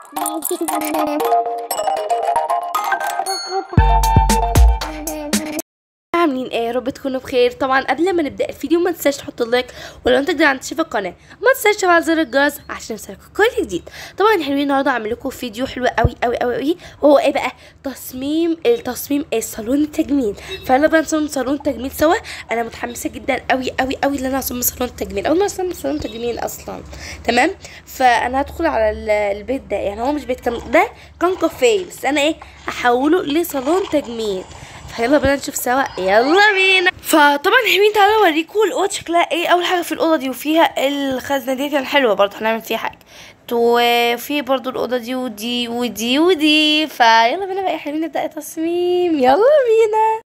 عاملين ايه يا رب تكونوا بخير طبعا قبل ما نبدا الفيديو ما تنساش تحط لايك ولو انت جديد عند تشوف القناه ما تنساش تفعل زر الجرس عشان يوصلكوا كل جديد طبعا يا حلوين النهارده هعمل لكم فيديو حلو قوي قوي قوي قوي وهو ايه بقى تصميم التصميم ايه صالون التجميل فيلا بقى نصمم صالون التجميل سوا انا متحمسه جدا قوي قوي قوي ان انا اصمم صالون التجميل اول مره اصمم صالون تجميل اصلا تمام فانا هدخل على ال- البيت ده يعني هو مش بيت كان ده كان كافيه بس انا ايه هحوله لصالون تجميل فيلا بينا نشوف سوا يلا بينا فطبعا حلوين تعالوا اوريكم الاوضه شكلها ايه اول حاجه في الاوضه دي وفيها الخزنه دي كان حلوه برضه هنعمل فيها حاجه وفي برضه الاوضه دي ودي ودي ودي فيلا بينا بقى يا حلوين نبدا التصميم يلا بينا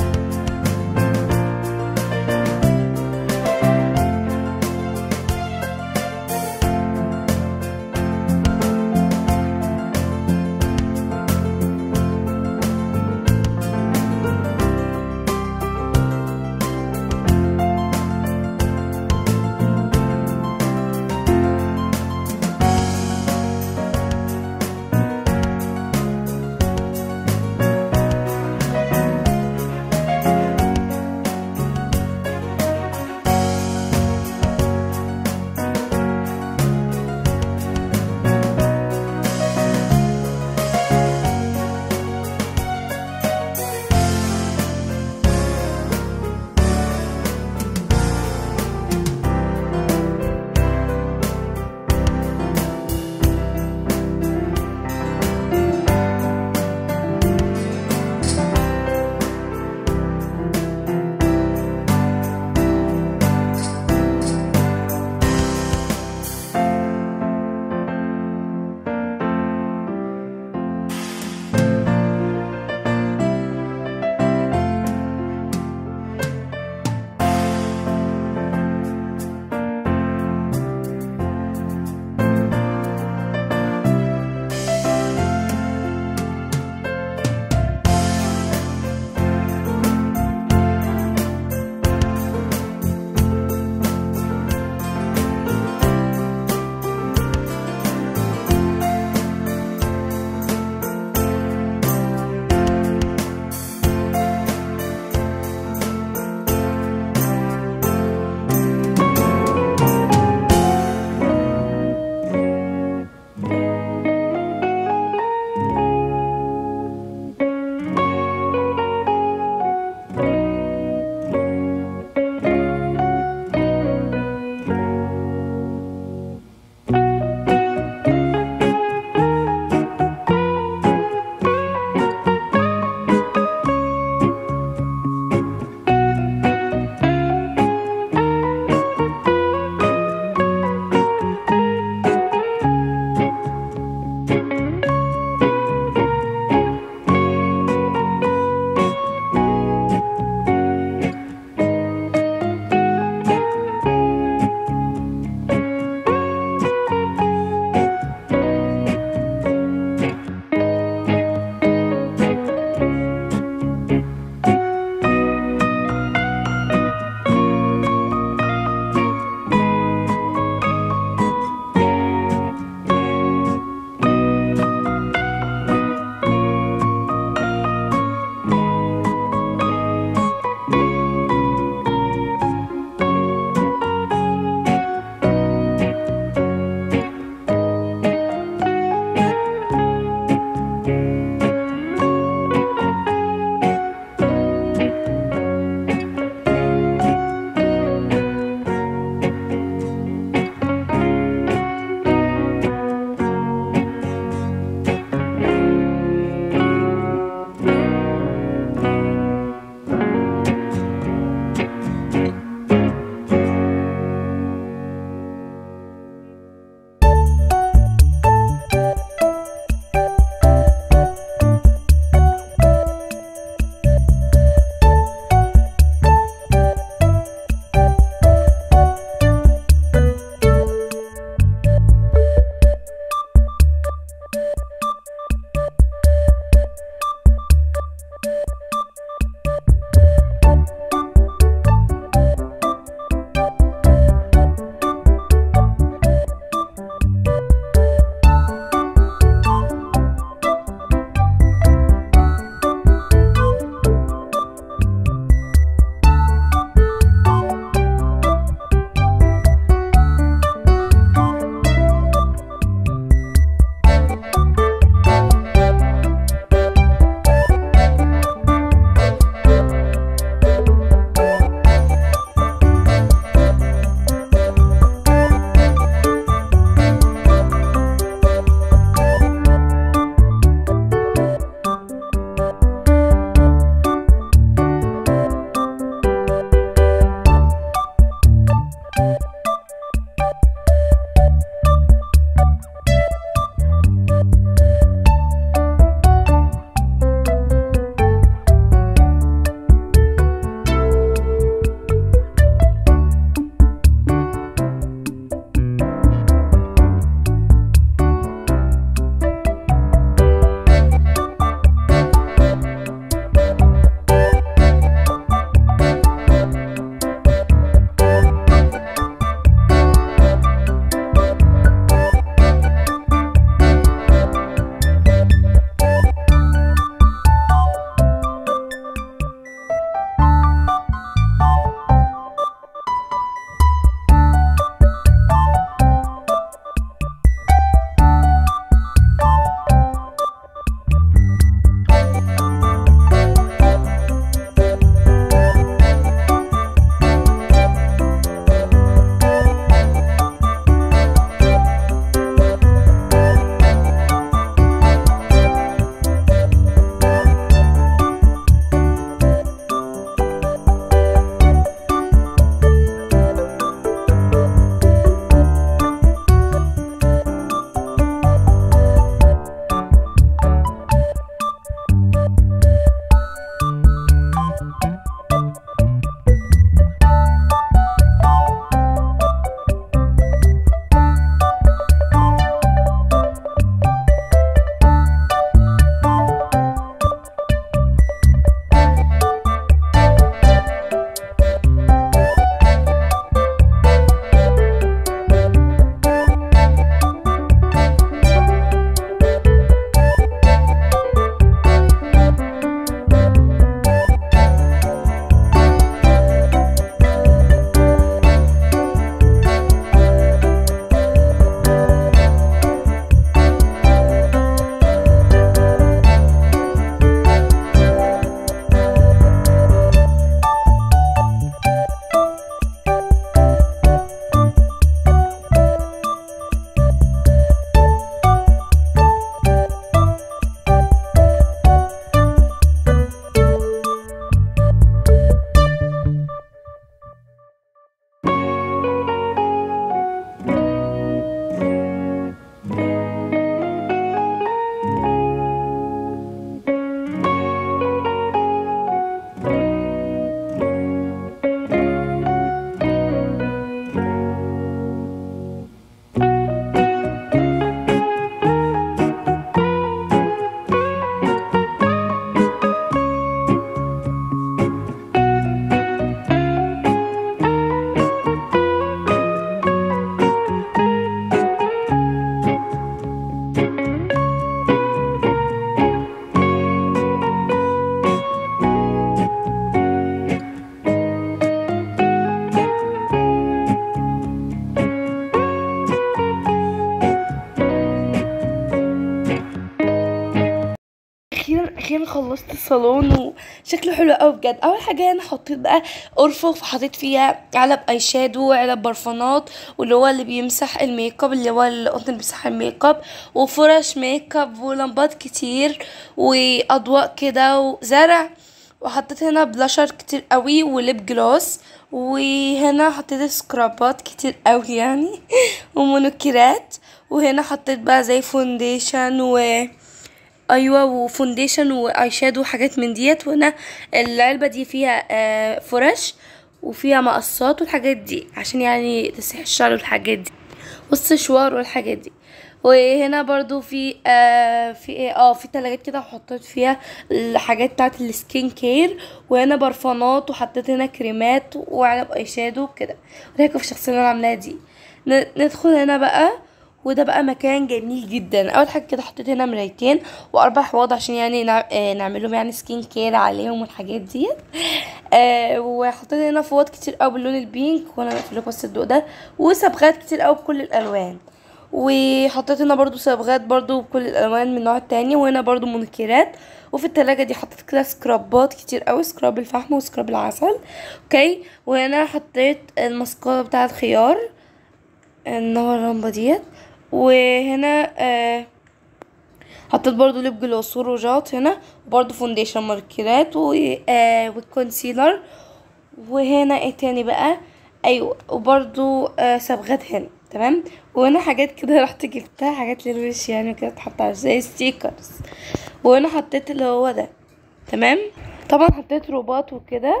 وسط الصالون وشكله حلو قوي بجد اول حاجه انا حطيت بقى ارفف وحطيت فيها علب اي شادو وعلب برفانات واللي هو اللي بيمسح الميك اب اللي هو القطن اللي بيمسح الميك اب وفرش ميك اب ولمبات كتير واضواء كده وزرع وحطيت هنا بلاشر كتير قوي وليب جلوس وهنا حطيت سكرابات كتير قوي يعني ومنكرات وهنا حطيت بقى زي فونديشن و ايوه وفونديشن واي شادو وحاجات من ديت وهنا العلبه دي فيها آه فرش وفيها مقصات والحاجات دي عشان يعني تسريح الشعر والحاجات دي والسشوار والحاجات دي وهنا برضو في آه في ايه اه في تلاجات كده حطيت فيها الحاجات بتاعت السكين كير وهنا برفانات وحطيت هنا كريمات وعلب اي شادو وكده وده في الشخصيه اللي انا عاملاها دي ن- ندخل هنا بقى وده بقى مكان جميل جدا اول حاجه كده حطيت هنا مرايتين واربع حواض عشان يعني نع... آه نعمل لهم يعني سكين كير عليهم والحاجات دي آه وحطيت هنا فوط كتير قوي باللون البينك وانا هقفل لكم بس الضوء ده وصبغات كتير قوي بكل الالوان وحطيت هنا برضو صبغات برضو بكل الالوان من النوع التاني وهنا برضو منكرات وفي التلاجة دي حطيت كده سكرابات كتير قوي سكراب الفحم وسكراب العسل اوكي وهنا حطيت الماسكارا بتاع الخيار النوع اللمبة ديت وهنا آه حطيت برضو ليب جلوس وروجات هنا وبرضو فونديشن ماركرات و آه والكونسيلر وهنا ايه تاني بقى ايوه وبرضو آه صبغات هنا تمام وهنا حاجات كده رحت جبتها حاجات للوش يعني كده تحط على زي ستيكرز وهنا حطيت اللي هو ده تمام طبعا حطيت روبات وكده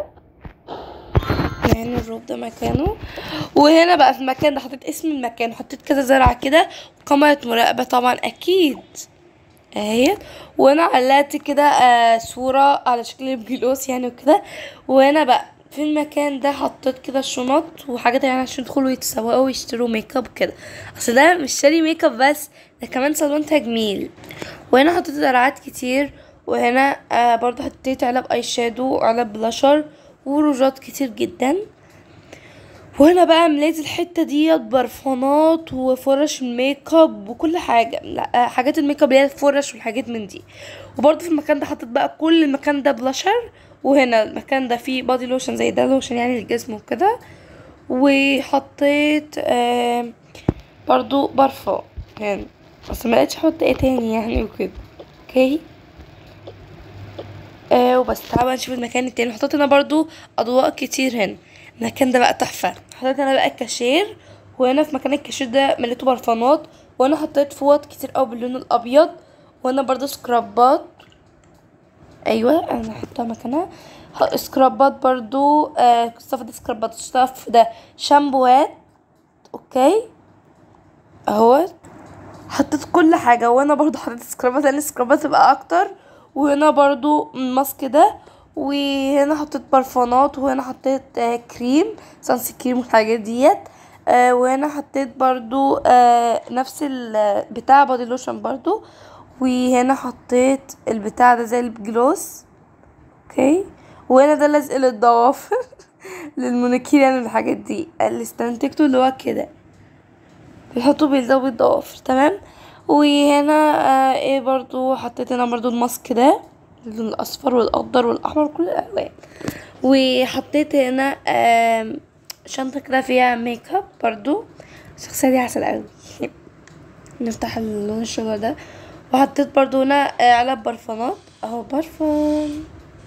يعني الروب ده مكانه وهنا بقى في المكان ده حطيت اسم المكان حطيت كذا زرعة كده وكاميرا مراقبة طبعا اكيد اهي وانا علقت كده آه صورة على شكل بجلوس يعني وكده وهنا بقى في المكان ده حطيت كده شنط وحاجات يعني عشان يدخلوا يتسوقوا ويشتروا ميك اب كده اصل ده مش شاري ميك اب بس ده كمان صالون تجميل وهنا حطيت درعات كتير وهنا آه برضو حطيت علب اي شادو وعلب بلاشر وروجات كتير جدا وهنا بقى مليت الحته ديت برفانات وفرش الميك اب وكل حاجه لا آه، حاجات الميك اب اللي هي الفرش والحاجات من دي وبرضه في المكان ده حطيت بقى كل المكان ده بلاشر وهنا المكان ده فيه بادي لوشن زي ده لوشن يعني للجسم وكده وحطيت آه برضو برفان يعني بس ما لقيتش احط ايه تاني يعني وكده اوكي آه وبس تعالوا بقى نشوف المكان التاني حطيت هنا برضو اضواء كتير هنا المكان ده بقى تحفه حطيت هنا بقى الكاشير وهنا في مكان الكاشير ده مليته برفانات وانا حطيت فوط كتير قوي باللون الابيض وهنا برضو سكرابات ايوه انا هحطها مكانها ح- سكرابات برضو آه الصف ده سكرابات الصف ده شامبوات اوكي اهوت حطيت كل حاجة وانا برضو حطيت سكرابات لان السكرابات تبقى اكتر وهنا برضو الماسك ده وهنا حطيت برفانات وهنا حطيت آه كريم سانس كريم والحاجات ديت آه وهنا حطيت برضو آه نفس البتاع بادي لوشن برضو وهنا حطيت البتاع ده زي الجلوس اوكي وهنا ده لزق للضوافر للمونيكير يعني الحاجات دي اللي استنتجته اللي هو كده بيحطوا بيلزقوا بالضوافر تمام وهنا آه ايه برضو حطيت هنا برضو الماسك ده اللون الاصفر والاخضر والاحمر كل الالوان وحطيت هنا آم، شنطة كده فيها ميك اب برضو الشخصية دي عسل قوي نفتح اللون الشجر ده وحطيت برضو هنا آه، علب برفانات اهو برفان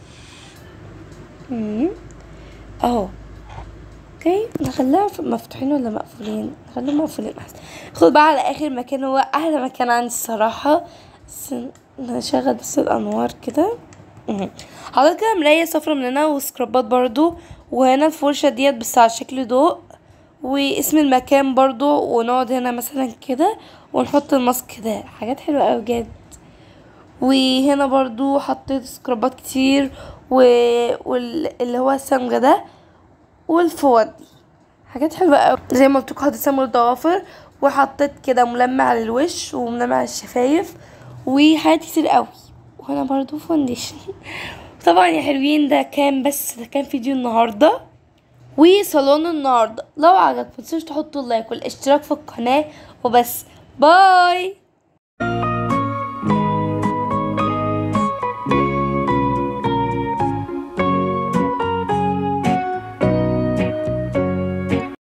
مم. اهو اوكي نخليها ف- مفتوحين ولا مقفولين نخليهم مقفولين احسن خد بقى على اخر مكان هو احلى مكان عندي الصراحه بس نشغل بس الانوار كده مهم. حطيت كده مرايه صفرا من هنا وسكرابات برضو وهنا الفرشه ديت بس على شكل ضوء واسم المكان برضو ونقعد هنا مثلا كده ونحط الماسك ده حاجات حلوه قوي بجد وهنا برضو حطيت سكرابات كتير و... واللي هو الصمغ ده والفوط دي حاجات حلوه قوي زي ما قلت لكم حطيت سمر الضوافر وحطيت كده ملمع على الوش وملمع على الشفايف وحاجات كتير قوي وهنا برضو فونديشن طبعا يا حلوين ده كان بس ده كان فيديو النهارده وصالون النهارده لو عجبكم متنسوش تحطوا اللايك والاشتراك في القناه وبس باي